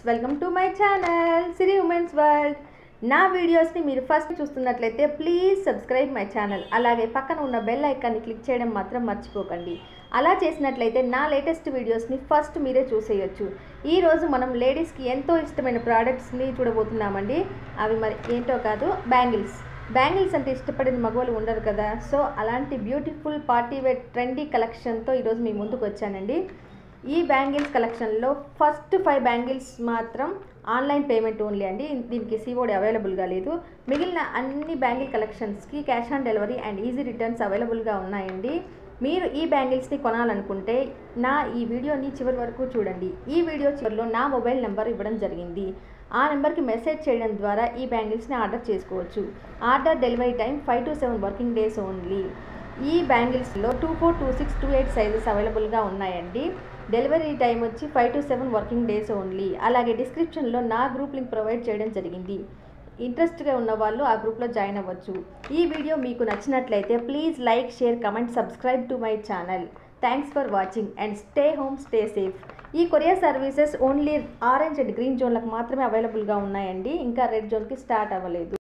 welcome to my channel Siri women's world నా వీడియోస్ని మీరు ఫస్ట్ చూస్తున్నట్లయితే ప్లీజ్ సబ్స్క్రైబ్ మై ఛానల్ అలాగే పక్కన ఉన్న బెల్ ఐకాన్ని క్లిక్ చేయడం మాత్రం మర్చిపోకండి అలా చేసినట్లయితే నా లేటెస్ట్ వీడియోస్ని ఫస్ట్ మీరే చూసేయొచ్చు ఈరోజు మనం లేడీస్కి ఎంతో ఇష్టమైన ప్రోడక్ట్స్ని చూడబోతున్నామండి అవి మరి ఏంటో కాదు బ్యాంగిల్స్ బ్యాంగిల్స్ అంటే ఇష్టపడిన మగవాళ్ళు ఉండరు కదా సో అలాంటి బ్యూటిఫుల్ పార్టీ వేర్ ట్రెండీ కలెక్షన్తో ఈరోజు మీ ముందుకు వచ్చానండి ఈ బ్యాంగిల్స్ కలెక్షన్లో ఫస్ట్ ఫైవ్ బ్యాంగిల్స్ మాత్రం ఆన్లైన్ పేమెంట్ ఓన్లీ అండి దీనికి సిఓడి అవైలబుల్గా లేదు మిగిలిన అన్ని బ్యాంగిల్ కలెక్షన్స్కి cash on delivery and easy returns అవైలబుల్గా ఉన్నాయండి మీరు ఈ బ్యాంగిల్స్ని కొనాలనుకుంటే నా ఈ వీడియోని చివరి వరకు చూడండి ఈ వీడియో చివరిలో నా మొబైల్ నెంబర్ ఇవ్వడం జరిగింది ఆ నెంబర్కి మెసేజ్ చేయడం ద్వారా ఈ బ్యాంగిల్స్ని ఆర్డర్ చేసుకోవచ్చు order delivery time five to seven working days only ఈ బ్యాంగిల్స్లో two four two six two eight sizes అవైలబుల్గా ఉన్నాయండి డెలివరీ టైం వచ్చి five to seven working days only అలాగే డిస్క్రిప్షన్లో నా గ్రూప్ లింక్ ప్రొవైడ్ చేయడం జరిగింది ఇంట్రెస్ట్గా ఉన్న వాళ్ళు ఆ గ్రూప్లో జాయిన్ అవ్వచ్చు ఈ వీడియో మీకు నచ్చినట్లయితే please like share comment subscribe to my channel thanks for watching and stay home stay safe ఈ courier services only orange and green జోన్లకు మాత్రమే అవైలబుల్గా ఉన్నాయండి ఇంకా రెడ్ జోన్కి స్టార్ట్ అవ్వలేదు